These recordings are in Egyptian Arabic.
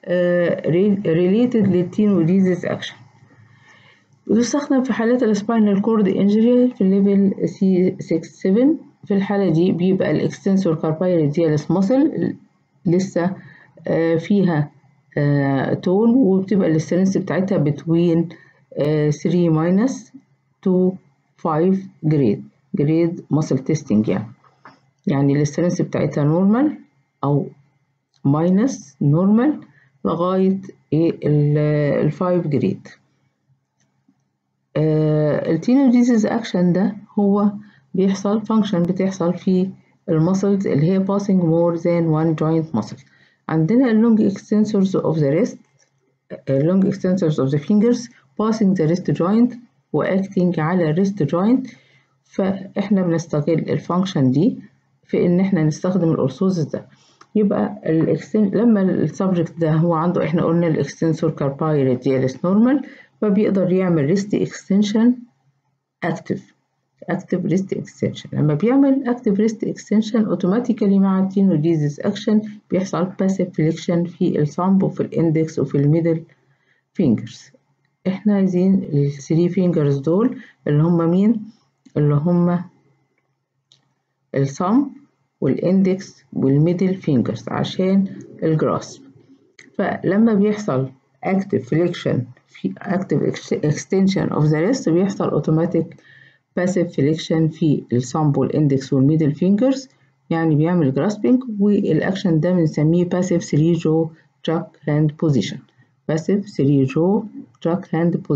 related للتينوديزيس اكشن بتستخدم في حالات السباينال كورد انجري في الليفل سي 6 7 في الحالة دي بيبقى الاكستنسور كاربايريديالس ماسل لسه فيها تون وبتبقى السترينث بتاعتها بتوين 3 ماينس تو 5 جريد جريد ماسل تيستنج يعني يعني السترينث بتاعتها نورمال او ماينس نورمال لغاية ايه ال 5 جريد التينوديزيز اكشن ده هو بيحصل فانكشن بتحصل في المسلز اللي هي passing more than one joint muscle عندنا اللونج extensors of the wrist long extensors of the fingers passing the wrist joint وacting على الريست joint فاحنا بنستغل الفانكشن دي في ان احنا نستخدم الارثوزس ده يبقى الاكستن لما السبجكت ده هو عنده احنا قلنا الاكستنسور كارباي راديالس نورمال فبيقدر يعمل ريست اكستنشن اكتف اكتف ريست اكستنشن لما بيعمل اكتف ريست اكستنشن اوتوماتيكالي مع التينوديزيس اكشن بيحصل باسيف فليكشن في الثامب وفي الاندكس وفي الميدل فينجرز احنا عايزين الثري فينجرز دول اللي هم مين اللي هم الثامب والاندكس والميدل فينجرز عشان الجراسب فلما بيحصل active flexion في active extension of the wrist بيحصل automatic passive flexion في الثumb والاندكس والميدل فينجرز يعني بيعمل grasping والاكشن ده بنسميه passive 3 jaw track hand position passive 3 jaw track hand position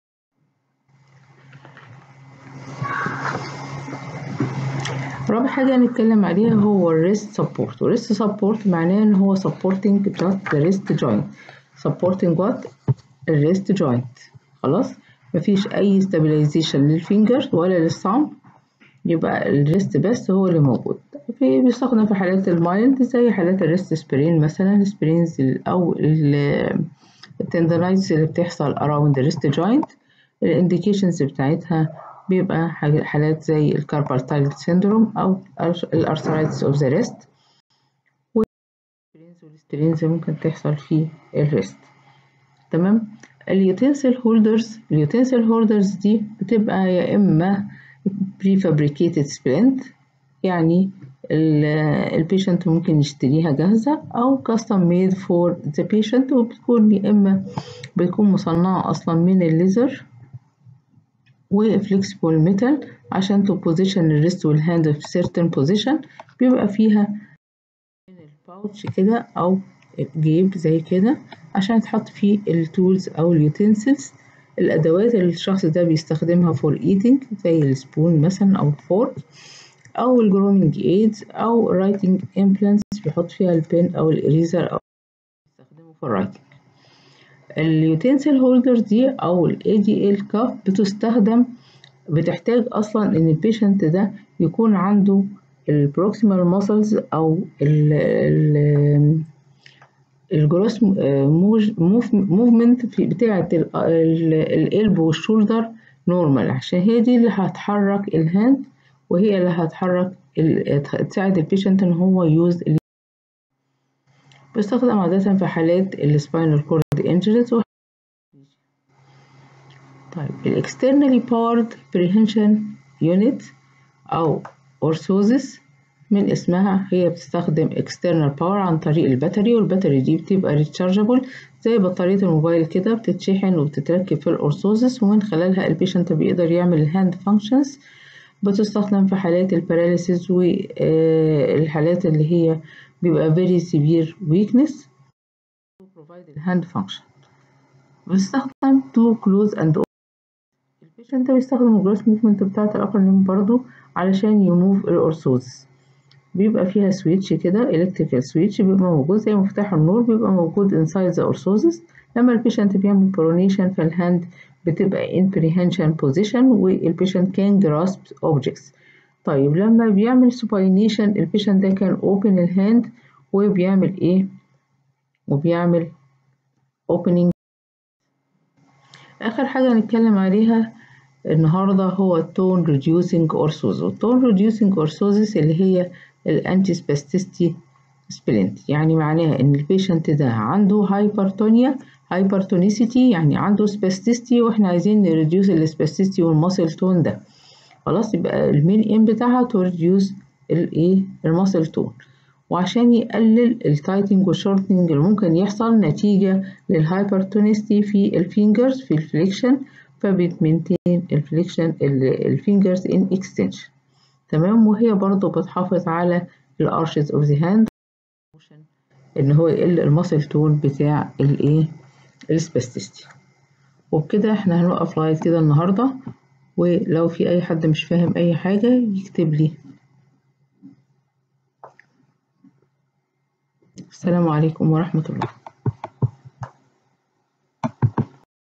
رابع حاجة هنتكلم عليها هو الريست سبورت والريست سبورت معناه ان هو supporting just the wrist joint supporting what الريست جوينت خلاص مفيش اي stabilization للفينجر ولا للثامب يبقى الريست بس هو اللي موجود في بيستخدم في حالات المايلد زي حالات الريست سبرين مثلا سبرينز او التندرايتس اللي بتحصل around الريست جوينت الانديكيشنز بتاعتها بيبقى حالات زي الكاربال تايل سيندروم او الارثرايتس اوف ذا ريست والسبرينز ممكن تحصل في الريست تمام اليوتنسل هولدرز اليوتنسل هولدرز دي بتبقى يا اما prefabricated splint يعني البيشنت ممكن يشتريها جاهزة أو custom made for the patient وبتكون يا إما بتكون مصنعة أصلا من الليزر وفليكسبل ميتال عشان تو بوزيشن الريست والهاند في certain position بيبقى فيها الباوتش كده أو جيب زي كده عشان تحط فيه التولز أو اليوتنسلز الأدوات اللي الشخص ده بيستخدمها فور ايتنج زي السبون مثلا أو الفورك أو الجرومينج ايدز أو رايتنج امبلانتس بيحط فيها البين أو الإريزر أو بيستخدمه في الرايتنج اليوتنسل هولدر دي أو ال ADL كاف بتستخدم بتحتاج أصلا إن البيشنت ده يكون عنده البروكسيمال ماسلز أو ال ال الجروس موفمنت بتاعة القلب والشولدر نورمال عشان هي دي اللي هتحرك الهاند وهي اللي هتحرك تساعد البيشنت ان هو يوز بيستخدم عادة في حالات السباينال كورد انجريز طيب الاكسترنالي بارد بريهنشن يونت او اورثوزيس من اسمها هي بتستخدم external power عن طريق الباتري والباتري دي بتبقى ريتشارجبل زي بطارية الموبايل كده بتتشحن وبتتركب في الأرثوزس ومن خلالها البيشنت بيقدر يعمل الهاند فانكشنز بتستخدم في حالات الباراليسيس والحالات اللي هي بيبقى very severe weakness to provide the hand function بتستخدم to close and open البيشنت بيستخدم الجروس موفمنت بتاعة الأبر ليم برضو علشان يموف الأرثوزس بيبقى فيها سويتش كده الكتريكال سويتش بيبقى موجود زي مفتاح النور بيبقى موجود انسايد ذا اورثوزس لما البيشنت بيعمل برونيشن فالهاند بتبقى in prehension position والبيشنت كان grasp objects طيب لما بيعمل supination البيشنت ده كان open الهاند وبيعمل ايه وبيعمل opening اخر حاجه هنتكلم عليها النهارده هو التون ريديوسينج اورثوزس التون ريديوسينج اورثوزس اللي هي الانتي سباستيستي سبلنت يعني معناها ان البيشنت ده عنده هايبرتونيا هايبرتونيسيتي يعني عنده سباستيستي واحنا عايزين نريديوس السباستيستي والماسل تون ده خلاص يبقى المين ايم بتاعها تو ريديوس الايه الماسل تون وعشان يقلل التايتنج والشورتنج اللي ممكن يحصل نتيجة للهايبرتونيستي في الفينجرز في الفليكشن فبتمنتين الفليكشن الفينجرز ان اكستنشن تمام وهي برضو بتحافظ على الارشز اوف ذا هاند ان هو يقل الماسل تون بتاع الايه السباستيستي وبكده احنا هنوقف لغايه كده النهارده ولو في اي حد مش فاهم اي حاجه يكتب لي السلام عليكم ورحمه الله